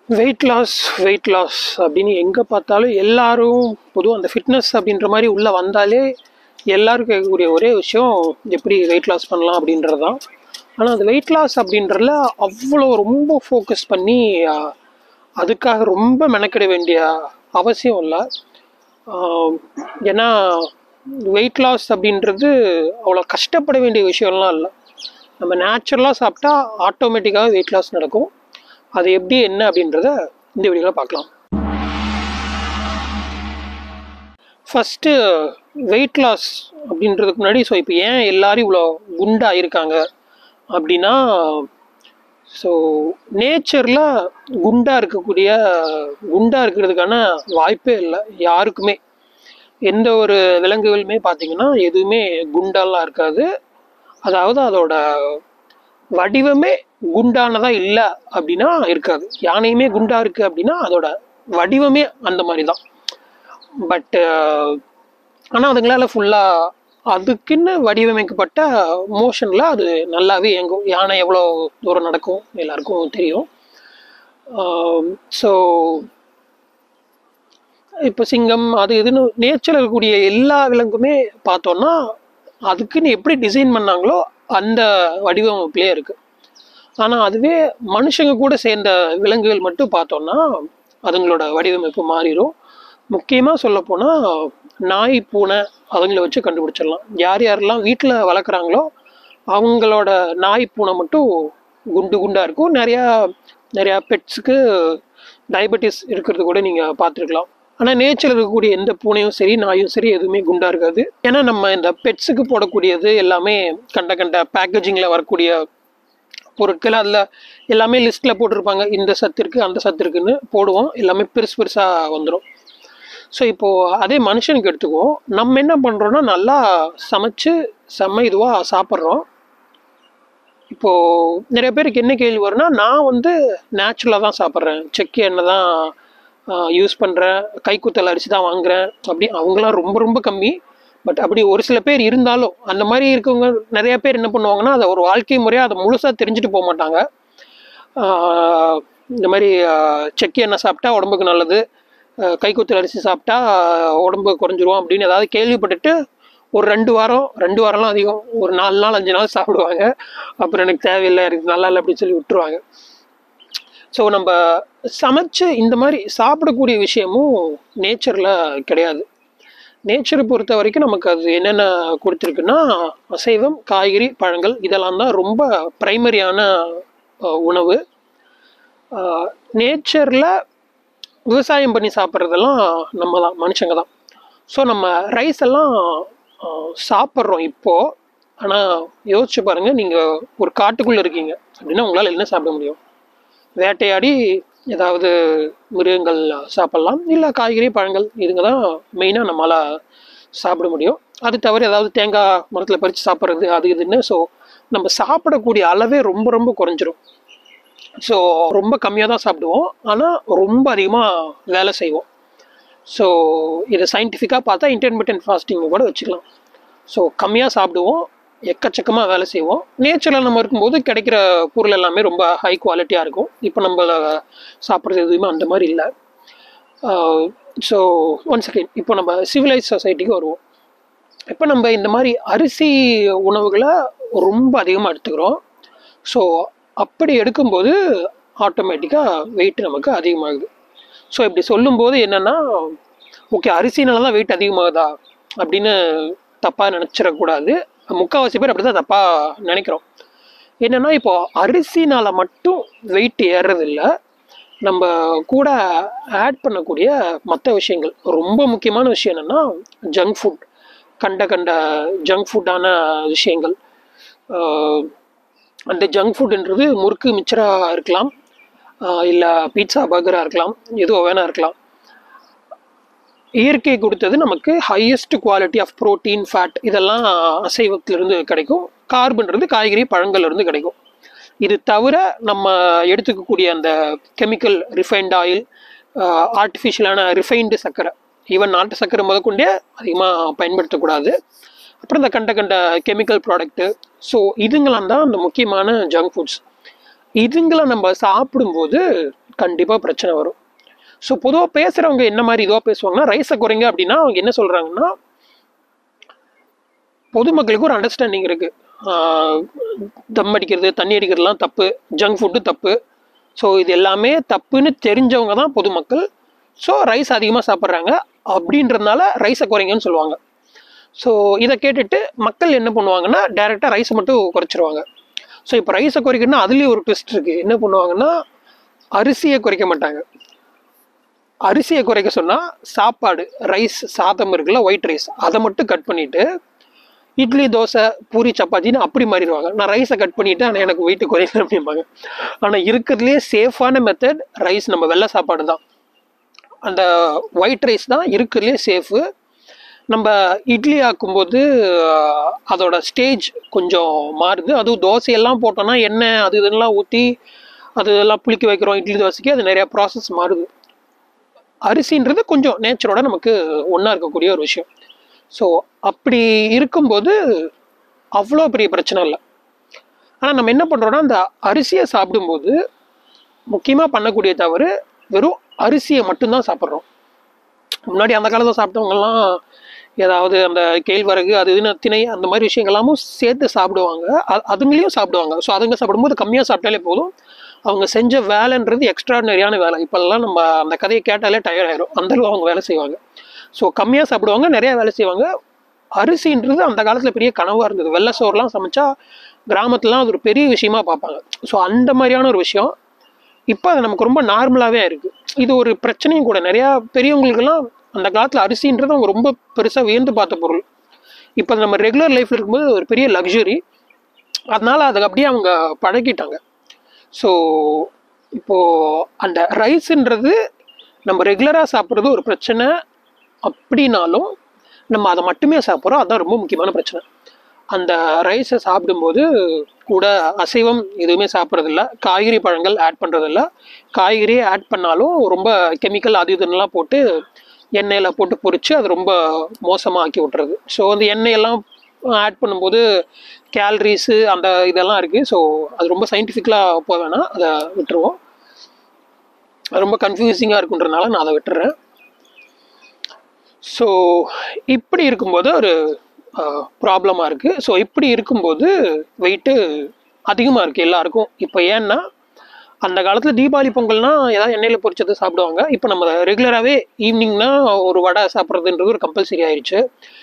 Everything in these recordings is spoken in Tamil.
வெயிட் லாஸ் வெயிட் லாஸ் அப்படின்னு எங்கே பார்த்தாலும் எல்லாரும் பொதுவாக அந்த ஃபிட்னஸ் அப்படின்ற மாதிரி உள்ளே வந்தாலே எல்லாரும் கேட்கக்கூடிய ஒரே விஷயம் எப்படி வெயிட் லாஸ் பண்ணலாம் அப்படின்றது தான் ஆனால் அந்த வெயிட் லாஸ் அப்படின்றதுல அவ்வளோ ரொம்ப ஃபோக்கஸ் பண்ணி ஆஹ், அதுக்காக ரொம்ப மெனக்கிட வேண்டிய அவசியம் இல்லை ஆஹ், ஏன்னா வெயிட் லாஸ் அப்படின்றது அவ்வளோ கஷ்டப்பட வேண்டிய விஷயம்லாம் இல்லை நம்ம நேச்சுரலாக சாப்பிட்டா ஆட்டோமேட்டிக்காக வெயிட் லாஸ் நடக்கும் அது எப்படி என்ன அப்படின்றத இந்த வீடியோவில் பார்க்கலாம் ஃபஸ்ட்டு வெயிட் லாஸ் அப்படின்றதுக்கு முன்னாடி ஸோ இப்போ ஏன் எல்லாரும் இவ்வளோ குண்டாக இருக்காங்க அப்படின்னா ஸோ நேச்சரில் குண்டாக இருக்கக்கூடிய குண்டாக இருக்கிறதுக்கான வாய்ப்பே இல்லை யாருக்குமே எந்த ஒரு விலங்குகளுமே பார்த்தீங்கன்னா எதுவுமே குண்டாலாம் இருக்காது அதாவது அதோட வடிவமே குண்டானதா இல்லை அப்படின்னா இருக்காது யானையுமே குண்டா இருக்கு அப்படின்னா அதோட வடிவமே அந்த மாதிரி தான் பட் ஆனால் அதுங்களால ஃபுல்லாக அதுக்குன்னு வடிவமைக்கப்பட்ட மோஷனில் அது நல்லாவே இயங்கும் யானை எவ்வளோ தூரம் நடக்கும் எல்லாருக்கும் தெரியும் ஸோ இப்போ சிங்கம் அது இதுன்னு நேச்சரில் இருக்கக்கூடிய எல்லா விலங்குமே பார்த்தோன்னா அதுக்குன்னு எப்படி டிசைன் பண்ணாங்களோ அந்த வடிவமைப்புலேயே இருக்குது ஆனால் அதுவே மனுஷங்க கூட சேர்ந்த விலங்குகள் மட்டும் பார்த்தோன்னா அதுங்களோட வடிவமைப்பு மாறிடும் முக்கியமாக சொல்லப்போனால் நாய் பூனை அதுங்களை வச்சு கண்டுபிடிச்சிடலாம் யார் யாரெல்லாம் வீட்டில் வளர்க்குறாங்களோ அவங்களோட நாய் பூனை மட்டும் குண்டு குண்டாக இருக்கும் நிறையா நிறையா பெட்ஸுக்கு டயபெட்டிஸ் இருக்கிறது கூட நீங்கள் பார்த்துருக்கலாம் ஆனால் நேச்சரில் இருக்கக்கூடிய எந்த பூனையும் சரி நாயும் சரி எதுவுமே குண்டாக இருக்காது ஏன்னா நம்ம இந்த பெட்ஸுக்கு போடக்கூடியது எல்லாமே கண்ட கண்ட பேக்கேஜிங்கில் வரக்கூடிய பொருட்கள் அதில் எல்லாமே லிஸ்ட்டில் போட்டிருப்பாங்க இந்த சத்து இருக்குது அந்த சத்து இருக்குன்னு போடுவோம் எல்லாமே பெருசு பெருசாக வந்துடும் ஸோ இப்போது அதே மனுஷனுக்கு எடுத்துக்குவோம் நம்ம என்ன பண்ணுறோன்னா நல்லா சமைச்சு செம்ம இதுவாக சாப்பிட்றோம் இப்போது நிறைய பேருக்கு என்ன கேள்வி வரும்னா நான் வந்து நேச்சுரலாக தான் சாப்பிட்றேன் செக்கு எண்ணெய் தான் யூஸ் பண்ணுறேன் கைக்குத்தல் அரிசி தான் வாங்குறேன் அப்படி அவங்களாம் ரொம்ப ரொம்ப கம்மி பட் அப்படி ஒரு சில பேர் இருந்தாலும் அந்த மாதிரி இருக்கவங்க நிறைய பேர் என்ன பண்ணுவாங்கன்னா அதை ஒரு வாழ்க்கை முறையாக அதை முழுசாக தெரிஞ்சுட்டு போக மாட்டாங்க ஆஹ் இந்த மாதிரி ஆஹ் செக்கு எண்ணெய் சாப்பிட்டா உடம்புக்கு நல்லது ஆஹ் கைக்குத்தல் அரிசி சாப்பிட்டா உடம்பு குறைஞ்சிரும் அப்படின்னு ஏதாவது கேள்விப்பட்டுட்டு ஒரு ரெண்டு வாரம் ரெண்டு வாரம்லாம் அதிகம் ஒரு நாலு நாள் அஞ்சு நாள் சாப்பிடுவாங்க அப்புறம் எனக்கு தேவையில்லை எனக்கு நல்லா இல்லை அப்படின்னு சொல்லி விட்டுருவாங்க ஸோ நம்ம சமைச்சு இந்த மாதிரி சாப்பிடக்கூடிய விஷயமும் நேச்சரில் கிடையாது நேச்சரை பொறுத்த வரைக்கும் நமக்கு அது என்னென்ன கொடுத்துருக்குன்னா அசைவம் காய்கறி பழங்கள் இதெல்லாம் தான் ரொம்ப ப்ரைமரியான உணவு நேச்சரில் விவசாயம் பண்ணி சாப்பிட்றதெல்லாம் நம்ம தான் மனுஷங்க தான் ஸோ நம்ம ரைஸ் எல்லாம் ஆஹ், சாப்பிட்றோம் இப்போது ஆனால் யோசிச்சு பாருங்கள் நீங்கள் ஒரு காட்டுக்குள்ளே இருக்கீங்க அப்படின்னா உங்களால் என்ன சாப்பிட முடியும் வேட்டையாடி ஏதாவது மிருகங்கள் சாப்பிட்லாம் இல்லை காய்கறி பழங்கள் இதுங்க தான் மெயினாக நம்மளால் சாப்பிட முடியும் அது தவிர ஏதாவது தேங்காய் மரத்தில் பறித்து சாப்பிட்றது அது இதுன்னு ஸோ நம்ம சாப்பிடக்கூடிய அளவே ரொம்ப ரொம்ப குறைஞ்சிரும் ஸோ ரொம்ப கம்மியாக தான் சாப்பிடுவோம் ஆனால் ரொம்ப அதிகமாக வேலை செய்வோம் ஸோ இதை சயின்டிஃபிக்காக பார்த்தா இன்டர்மீடியன்ட் ஃபாஸ்டிங் கூட வச்சுக்கலாம் ஸோ கம்மியாக சாப்பிடுவோம் எக்கச்சக்கமாக வேலை செய்வோம் நேச்சரில் நம்ம இருக்கும்போது கிடைக்கிற பொருள் எல்லாமே ரொம்ப ஹை குவாலிட்டியாக இருக்கும் இப்போ நம்ம சாப்பிட்றது எதுவுமே அந்த மாதிரி இல்லை ஸோ ஒன் செகண்ட் இப்போ நம்ம சிவிலைஸ் சொசைட்டிக்கு வருவோம் இப்போ நம்ம இந்த மாதிரி அரிசி உணவுகளை ரொம்ப அதிகமாக எடுத்துக்கிறோம் ஸோ அப்படி எடுக்கும்போது ஆட்டோமேட்டிக்காக வெயிட் நமக்கு அதிகமாகுது ஸோ இப்படி சொல்லும்போது என்னென்னா ஓகே அரிசினால தான் வெயிட் அதிகமாகுதா அப்படின்னு தப்பாக நினச்சிடக்கூடாது முக்கால்வாசி பேர் அப்படி தான் தப்பாக நினைக்கிறோம் என்னென்னா இப்போ அரிசினால மட்டும் வெயிட் ஏறுறதில்ல நம்ம கூட ஆட் பண்ணக்கூடிய மற்ற விஷயங்கள் ரொம்ப முக்கியமான விஷயம் என்னென்னா ஜங்க் ஃபுட் கண்ட கண்ட ஜங்க் ஃபுட்டான விஷயங்கள் ஆஹ் அந்த ஜங்க் ஃபுட்ன்றது முறுக்கு மிச்சராக இருக்கலாம் இல்லை பீட்சா பர்கராக இருக்கலாம் எதுவோ வேணா இருக்கலாம் இயற்கை கொடுத்தது நமக்கு highest quality of protein fat இதெல்லாம் அசைவத்திலிருந்து கிடைக்கும் கார்பன்றது காய்கறி பழங்கள்ல இருந்து கிடைக்கும் இது தவிர நம்ம எடுத்துக்கக்கூடிய அந்த கெமிக்கல் ரிஃபைன்ட் ஆயில் ஆர்டிஃபிஷியலான ரிஃபைன்டு சர்க்கரை ஈவன் நாட்டு சர்க்கரை முதற்கொண்டே அதிகமாக பயன்படுத்தக்கூடாது அப்புறம் இந்த கண்ட கண்ட கெமிக்கல் ப்ராடக்ட்டு ஸோ இதுங்களாம் தான் அந்த முக்கியமான ஜங்க் ஃபுட்ஸ் இதுங்களை நம்ம சாப்பிடும்போது கண்டிப்பாக பிரச்சனை வரும் ஸோ பொதுவாக பேசுகிறவங்க என்ன மாதிரி இதுவாக பேசுவாங்கன்னா ரைஸை குறைங்க அப்படின்னா அவங்க என்ன சொல்கிறாங்கன்னா பொதுமக்களுக்கு ஒரு அண்டர்ஸ்டாண்டிங் இருக்குது தம் அடிக்கிறது தண்ணி அடிக்கிறதுலாம் தப்பு ஜங்க் ஃபுட்டு தப்பு ஸோ இது எல்லாமே தப்புன்னு தெரிஞ்சவங்க தான் பொதுமக்கள் ஸோ ரைஸ் அதிகமாக சாப்பிட்றாங்க அப்படின்றதுனால ரைஸை குறைங்கன்னு சொல்லுவாங்க ஸோ இதை கேட்டுட்டு மக்கள் என்ன பண்ணுவாங்கன்னா டைரெக்டாக ரைஸை மட்டும் குறைச்சிருவாங்க ஸோ இப்போ ரைஸை குறைக்கணும்னா அதுலேயும் ஒரு ட்விஸ்ட் இருக்குது என்ன பண்ணுவாங்கன்னா அரிசியை குறைக்க மாட்டாங்க அரிசியை குறைக்க சொன்னால் சாப்பாடு ரைஸ் சாதம் இருக்குல்ல ஒயிட் ரைஸ் அதை மட்டும் கட் பண்ணிவிட்டு இட்லி தோசை பூரி சப்பாத்தின்னு அப்படி மாறிடுவாங்க நான் ரைஸை கட் பண்ணிவிட்டு ஆனால் எனக்கு வெயிட் குறையல அப்படிம்பாங்க ஆனால் இருக்கிறதுலே சேஃபான மெத்தட் ரைஸ் நம்ம வெள்ளை சாப்பாடு தான் அந்த ஒயிட் ரைஸ் தான் இருக்கிறதுலே சேஃபு நம்ம இட்லி ஆக்கும்போது ஆஹ், அதோட ஸ்டேஜ் கொஞ்சம் மாறுது அதுவும் தோசையெல்லாம் போட்டோன்னா எண்ணெய் அது இதெல்லாம் ஊற்றி அது இதெல்லாம் புளிக்க வைக்கிறோம் இட்லி தோசைக்கு அது நிறையா ப்ராசஸ் மாறுது அரிசின்றது கொஞ்சம் நேச்சரோட நமக்கு ஒன்றா இருக்கக்கூடிய ஒரு விஷயம் ஸோ அப்படி இருக்கும்போது அவ்வளோ பெரிய பிரச்சனை இல்லை ஆனால் நம்ம என்ன பண்ணுறோன்னா அந்த அரிசியை சாப்பிடும்போது முக்கியமாக பண்ணக்கூடிய தவறு வெறும் அரிசியை மட்டும்தான் சாப்பிட்றோம் முன்னாடி அந்த காலத்தில் சாப்பிட்டவங்கலாம் ஏதாவது அந்த கேழ்வரகு அது இதுன்னு திணை அந்த மாதிரி விஷயங்கள்லாமும் சேர்த்து சாப்பிடுவாங்க அ- அதுங்களையும் சாப்பிடுவாங்க ஸோ அதுங்க சாப்பிடும்போது கம்மியாக சாப்பிட்டாலே போதும் அவங்க செஞ்ச வேலைன்றது எக்ஸ்ட்ராடினரியான வேலை இப்போல்லாம் நம்ம அந்த கதையை கேட்டாலே டயர்ட் ஆயிரும் அந்த அளவு அவங்க வேலை செய்வாங்க ஸோ கம்மியாக சாப்பிடுவாங்க நிறைய வேலை செய்வாங்க அரிசின்றது அந்த காலத்தில் பெரிய கனவாக இருந்தது வெள்ளை சோறுலாம் சமைச்சா கிராமத்துலலாம் அது ஒரு பெரிய விஷயமா பார்ப்பாங்க ஸோ அந்த மாதிரியான ஒரு விஷயம் இப்போ அது நமக்கு ரொம்ப நார்மலாகவே இருக்குது இது ஒரு பிரச்சனையும் கூட நிறையா பெரியவங்களுக்கெல்லாம் அந்த காலத்தில் அரிசின்றது அவங்க ரொம்ப பெருசாக வியந்து பார்த்த பொருள் இப்போ அது நம்ம ரெகுலர் லைஃப்பில் இருக்கும்போது ஒரு பெரிய லக்ஸுரி அதனால அதை அப்படியே அவங்க பழகிட்டாங்க ஸோ இப்போது அந்த ரைஸுன்றது நம்ம ரெகுலராக சாப்பிட்றது ஒரு பிரச்சனை அப்படின்னாலும் நம்ம அதை மட்டுமே சாப்பிட்றோம் அதுதான் ரொம்ப முக்கியமான பிரச்சனை அந்த ரைஸை சாப்பிடும்போது கூட அசைவம் எதுவுமே சாப்பிட்றதில்ல காய்கறி பழங்கள் ஆட் பண்ணுறதில்ல காய்கறியே ஆட் பண்ணாலும் ரொம்ப கெமிக்கல் அது இதுன்னெலாம் போட்டு எண்ணெயில் போட்டு பொரித்து அது ரொம்ப மோசமாக ஆக்கி விட்டுறது ஸோ அந்த எண்ணெயெல்லாம் ஆட் பண்ணும்போது கேலரிஸு அந்த இதெல்லாம் இருக்குது ஸோ அது ரொம்ப சயின்டிஃபிக்கலாக போக வேணாம் அதை விட்டுருவோம் அது ரொம்ப கன்ஃபியூசிங்காக இருக்குன்றனால நான் அதை விட்டுறேன் ஸோ இப்படி இருக்கும்போது ஒரு ப்ராப்ளமாக இருக்குது ஸோ இப்படி இருக்கும்போது வெயிட்டு அதிகமாக இருக்குது எல்லாருக்கும் இப்போ ஏன்னா அந்த காலத்தில் தீபாவளி பொங்கல்னா ஏதாவது எண்ணெயில் பொரிச்சது சாப்பிடுவாங்க இப்போ நம்ம ரெகுலராகவே ஈவினிங்னா ஒரு வடை சாப்பிட்றதுன்றது ஒரு கம்பல்சரி ஆயிடுச்சு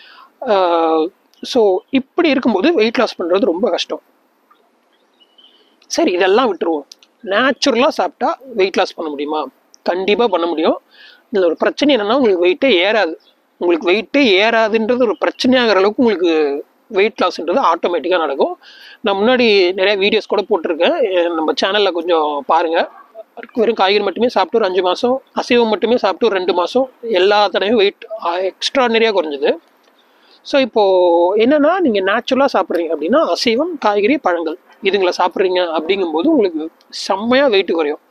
ஸோ இப்படி இருக்கும்போது வெயிட் லாஸ் பண்ணுறது ரொம்ப கஷ்டம் சரி இதெல்லாம் விட்டுருவோம் நேச்சுரலாக சாப்பிட்டா வெயிட் லாஸ் பண்ண முடியுமா கண்டிப்பாக பண்ண முடியும் இதில் ஒரு பிரச்சனை என்னென்னா உங்களுக்கு வெயிட்டே ஏறாது உங்களுக்கு வெயிட்டே ஏறாதுன்றது ஒரு பிரச்சனையாகிற அளவுக்கு உங்களுக்கு வெயிட் லாஸ்ன்றது ஆட்டோமேட்டிக்காக நடக்கும் நான் முன்னாடி நிறைய வீடியோஸ் கூட போட்டிருக்கேன் எ- நம்ம சேனலில் கொஞ்சம் பாருங்கள் வெறும் காய்கறி மட்டுமே சாப்பிட்டு ஒரு அஞ்சு மாதம் அசைவம் மட்டுமே சாப்பிட்டு ஒரு ரெண்டு மாதம் எல்லா தடவையும் வெயிட் எக்ஸ்ட்ரானரியாக குறைஞ்சது ஸோ இப்போது என்னென்னா நீங்கள் நேச்சுரலாக சாப்பிட்றீங்க அப்படின்னா அசைவம் காய்கறி பழங்கள் இதுங்களை சாப்பிட்றீங்க அப்படிங்கும்போது உங்களுக்கு செம்மையாக வெயிட் குறையும்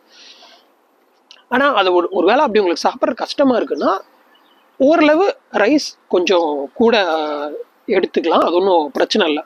ஆனால் அது ஒரு ஒரு வேளை அப்படி உங்களுக்கு சாப்பிட்ற கஷ்டமாக இருக்குன்னா ஓரளவு ரைஸ் கொஞ்சம் கூட எடுத்துக்கலாம் அது ஒன்றும் பிரச்சனை இல்லை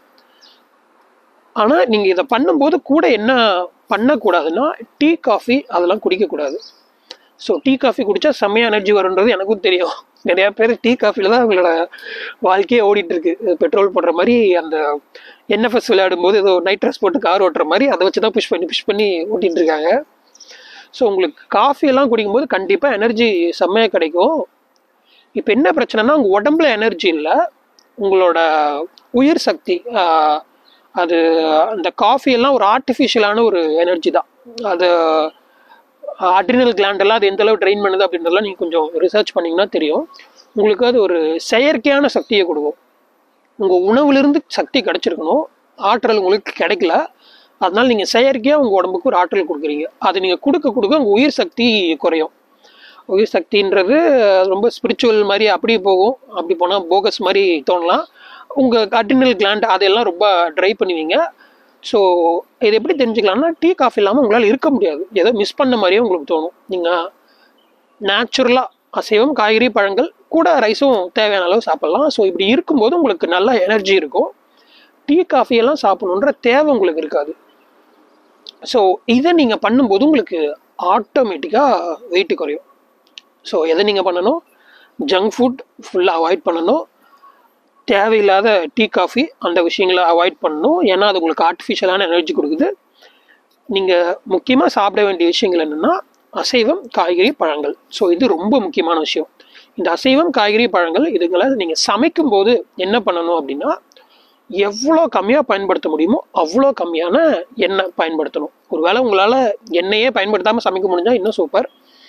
ஆனால் நீங்கள் இதை பண்ணும்போது கூட என்ன பண்ணக்கூடாதுன்னா டீ காஃபி அதெல்லாம் குடிக்கக்கூடாது ஸோ டீ காஃபி குடித்தா செம்மையாக எனர்ஜி வரும்ன்றது எனக்கும் தெரியும் நிறையா பேர் டீ காஃபியில் தான் அவங்களோட வாழ்க்கையே ஓடிட்டு இருக்கு பெட்ரோல் போடுற மாதிரி அந்த என்எஃப்எஸ் விளையாடும்போது ஏதோ நைட் ட்ரெஸ் போட்டு கார் ஓட்டுற மாதிரி அதை வச்சு தான் புஷ் பண்ணி புஷ் பண்ணி ஓட்டிகிட்டு இருக்காங்க ஸோ உங்களுக்கு காஃபி எல்லாம் குடிக்கும்போது கண்டிப்பாக எனர்ஜி செம்மையாக கிடைக்கும் இப்போ என்ன பிரச்சனைனா உங்கள் உடம்புல எனர்ஜி இல்லை உங்களோட உயிர் சக்தி ஆஹ், அது அந்த காஃபி எல்லாம் ஒரு ஆர்டிஃபிஷியலான ஒரு எனர்ஜி தான் அது அட்ரினல் எல்லாம் அது எந்த அளவு ட்ரெயின் பண்ணுது அப்படின்றதெல்லாம் நீங்கள் கொஞ்சம் ரிசர்ச் பண்ணிங்கன்னா தெரியும் உங்களுக்கு அது ஒரு செயற்கையான சக்தியை கொடுக்கும் உங்கள் உணவுலேருந்து சக்தி கிடைச்சிருக்கணும் ஆற்றல் உங்களுக்கு கிடைக்கல அதனால நீங்கள் செயற்கையாக உங்கள் உடம்புக்கு ஒரு ஆற்றல் கொடுக்குறீங்க அது நீங்கள் கொடுக்க கொடுக்க உங்கள் உயிர் சக்தி குறையும் உயிர் சக்தின்றது அது ரொம்ப ஸ்பிரிச்சுவல் மாதிரி அப்படி போகும் அப்படி போனால் போகஸ் மாதிரி தோணலாம் உங்கள் அட்ரினல் கிளாண்ட் அதெல்லாம் ரொம்ப ட்ரை பண்ணுவீங்க ஸோ இது எப்படி தெரிஞ்சுக்கலாம்னா டீ காஃபி இல்லாமல் உங்களால் இருக்க முடியாது ஏதோ மிஸ் பண்ண மாதிரியே உங்களுக்கு தோணும் நீங்கள் நேச்சுரலாக அசைவம் காய்கறி பழங்கள் கூட ரைஸும் தேவையான அளவு சாப்பிட்லாம் ஸோ இப்படி இருக்கும்போது உங்களுக்கு நல்ல எனர்ஜி இருக்கும் டீ காஃபி எல்லாம் சாப்பிடணுன்ற தேவை உங்களுக்கு இருக்காது ஸோ இதை நீங்கள் பண்ணும்போது உங்களுக்கு ஆட்டோமேட்டிக்காக வெயிட் குறையும் ஸோ எதை நீங்கள் பண்ணணும் ஜங்க் ஃபுட் ஃபுல்லாக அவாய்ட் பண்ணணும் தேவையில்லாத டீ காஃபி அந்த விஷயங்களை அவாய்ட் பண்ணணும் ஏன்னா அது உங்களுக்கு ஆர்டிஃபிஷியலான எனர்ஜி கொடுக்குது நீங்கள் முக்கியமாக சாப்பிட வேண்டிய விஷயங்கள் என்னென்னா அசைவம் காய்கறி பழங்கள் ஸோ இது ரொம்ப முக்கியமான விஷயம் இந்த அசைவம் காய்கறி பழங்கள் இதுங்களை நீங்கள் சமைக்கும் போது என்ன பண்ணணும் அப்படின்னா எவ்வளோ கம்மியாக பயன்படுத்த முடியுமோ அவ்வளோ கம்மியான எண்ணெய் பயன்படுத்தணும் ஒருவேளை உங்களால் எண்ணெயே பயன்படுத்தாமல் சமைக்க முடிஞ்சால் இன்னும் சூப்பர்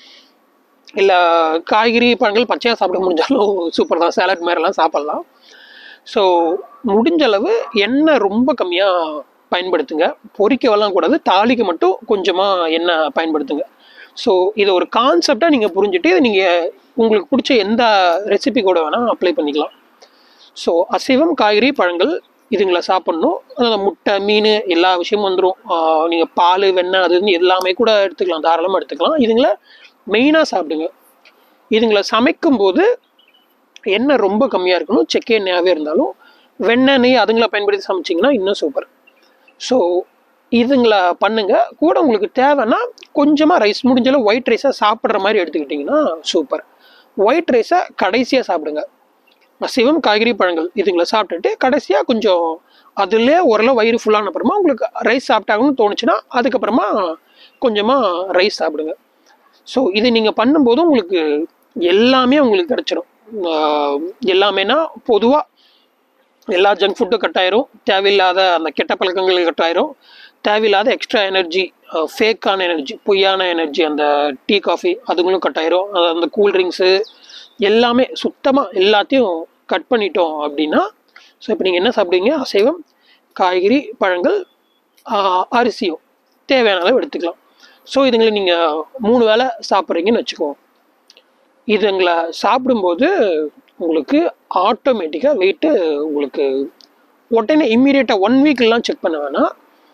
இல்லை காய்கறி பழங்கள் பச்சையாக சாப்பிட முடிஞ்சாலும் சூப்பர் தான் சேலட் மாதிரிலாம் சாப்பிட்லாம் ஸோ முடிஞ்ச அளவு எண்ணெய் ரொம்ப கம்மியாக பயன்படுத்துங்க பொரிக்கவெல்லாம் கூடாது தாளிக்கு மட்டும் கொஞ்சமாக எண்ணெய் பயன்படுத்துங்க ஸோ இதை ஒரு கான்செப்டாக நீங்கள் புரிஞ்சுட்டு நீங்கள் உங்களுக்கு பிடிச்ச எந்த ரெசிபி கூட வேணால் அப்ளை பண்ணிக்கலாம் ஸோ அசைவம் காய்கறி பழங்கள் இதுங்களை சாப்பிட்ணும் அதாவது முட்டை மீன் எல்லா விஷயமும் வந்துடும் நீங்கள் பால் வெண்ணெய் அது இது எல்லாமே கூட எடுத்துக்கலாம் தாராளமாக எடுத்துக்கலாம் இதுங்களை மெயினாக சாப்பிடுங்க இதுங்களை சமைக்கும் போது எண்ணெய் ரொம்ப கம்மியாக இருக்கணும் செக்க எண்ணெயாகவே இருந்தாலும் வெண்ணெய் நெய் அதுங்களை பயன்படுத்தி சமைச்சிங்கன்னா இன்னும் சூப்பர் ஸோ இதுங்களை பண்ணுங்க கூட உங்களுக்கு தேவைன்னா கொஞ்சமாக ரைஸ் முடிஞ்சளவு ஒயிட் ரைஸை சாப்பிட்ற மாதிரி எடுத்துக்கிட்டிங்கன்னா சூப்பர் ஒயிட் ரைஸை கடைசியாக சாப்பிடுங்க அசைவம் காய்கறி பழங்கள் இதுங்களை சாப்பிட்டுட்டு கடைசியாக கொஞ்சம் அதுலேயே ஓரளவு வயிறு ஃபுல்லான அப்புறமா உங்களுக்கு ரைஸ் சாப்பிட்டாங்கன்னு தோணுச்சுன்னா அதுக்கப்புறமா கொஞ்சமாக ரைஸ் சாப்பிடுங்க ஸோ இது நீங்கள் பண்ணும்போது உங்களுக்கு எல்லாமே உங்களுக்கு கிடச்சிரும் எல்லாமேனா பொதுவாக எல்லா ஜங்க் ஃபுட்டும் கட் ஆயிரும் தேவையில்லாத அந்த கெட்ட பழக்கங்கள் கட் ஆயிரும் தேவையில்லாத எக்ஸ்ட்ரா எனர்ஜி ஃபேக்கான எனர்ஜி பொய்யான எனர்ஜி அந்த டீ காஃபி அதுங்களும் கட் ஆயிரும் அது அந்த கூல்ட்ரிங்க்ஸு எல்லாமே சுத்தமாக எல்லாத்தையும் கட் பண்ணிட்டோம் அப்படின்னா ஸோ இப்போ நீங்கள் என்ன சாப்பிடுவீங்க அசைவம் காய்கறி பழங்கள் அரிசியும் தேவையான அளவு எடுத்துக்கலாம் ஸோ இதுங்களை நீங்கள் மூணு வேளை சாப்பிட்றீங்கன்னு வச்சுக்குவோம் இதுங்களை சாப்பிடும்போது உங்களுக்கு ஆட்டோமேட்டிக்காக வெயிட்டு உங்களுக்கு உடனே இம்மீடியட்டாக ஒன் வீக்லாம் செக் பண்ண வேணாம்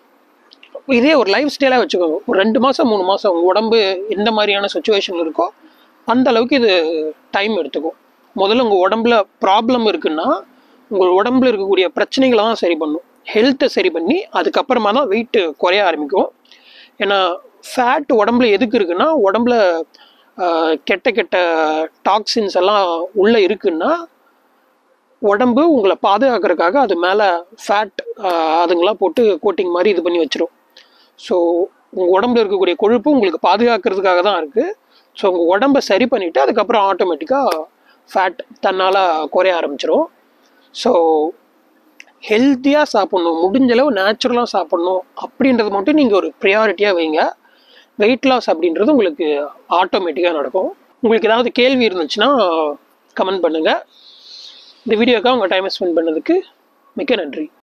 இதே ஒரு லைஃப் ஸ்டைலாக வச்சுக்கோங்க ஒரு ரெண்டு மாதம் மூணு மாதம் உங்கள் உடம்பு எந்த மாதிரியான சுச்சுவேஷன் இருக்கோ அந்த அளவுக்கு இது டைம் எடுத்துக்கும் முதல்ல உங்கள் உடம்புல ப்ராப்ளம் இருக்குன்னா உங்கள் உடம்புல இருக்கக்கூடிய பிரச்சனைகளை தான் சரி பண்ணும் ஹெல்த்தை சரி பண்ணி அதுக்கப்புறமா தான் வெயிட்டு குறைய ஆரம்பிக்கும் ஏன்னா ஃபேட் உடம்புல எதுக்கு இருக்குன்னா உடம்புல கெட்ட கெட்ட டாக்ஸின்ஸ் எல்லாம் உள்ளே இருக்குன்னா உடம்பு உங்களை பாதுகாக்கிறதுக்காக அது மேலே ஃபேட் அதுங்களாம் போட்டு கோட்டிங் மாதிரி இது பண்ணி வச்சிரும் ஸோ உங்கள் உடம்புல இருக்கக்கூடிய கொழுப்பு உங்களுக்கு பாதுகாக்கிறதுக்காக தான் இருக்குது ஸோ உங்கள் உடம்பை சரி பண்ணிவிட்டு அதுக்கப்புறம் ஆட்டோமேட்டிக்காக ஃபேட் தன்னால் குறைய ஆரம்பிச்சிரும் ஸோ ஹெல்த்தியாக சாப்பிட்ணும் முடிஞ்சளவு நேச்சுரலாக சாப்பிட்ணும் அப்படின்றது மட்டும் நீங்கள் ஒரு ப்ரியாரிட்டியாக வைங்க வெயிட் லாஸ் அப்படின்றது உங்களுக்கு ஆட்டோமேட்டிக்காக நடக்கும் உங்களுக்கு ஏதாவது கேள்வி இருந்துச்சுன்னா கமெண்ட் பண்ணுங்கள் இந்த வீடியோக்காக உங்கள் டைமை ஸ்பெண்ட் பண்ணதுக்கு மிக்க நன்றி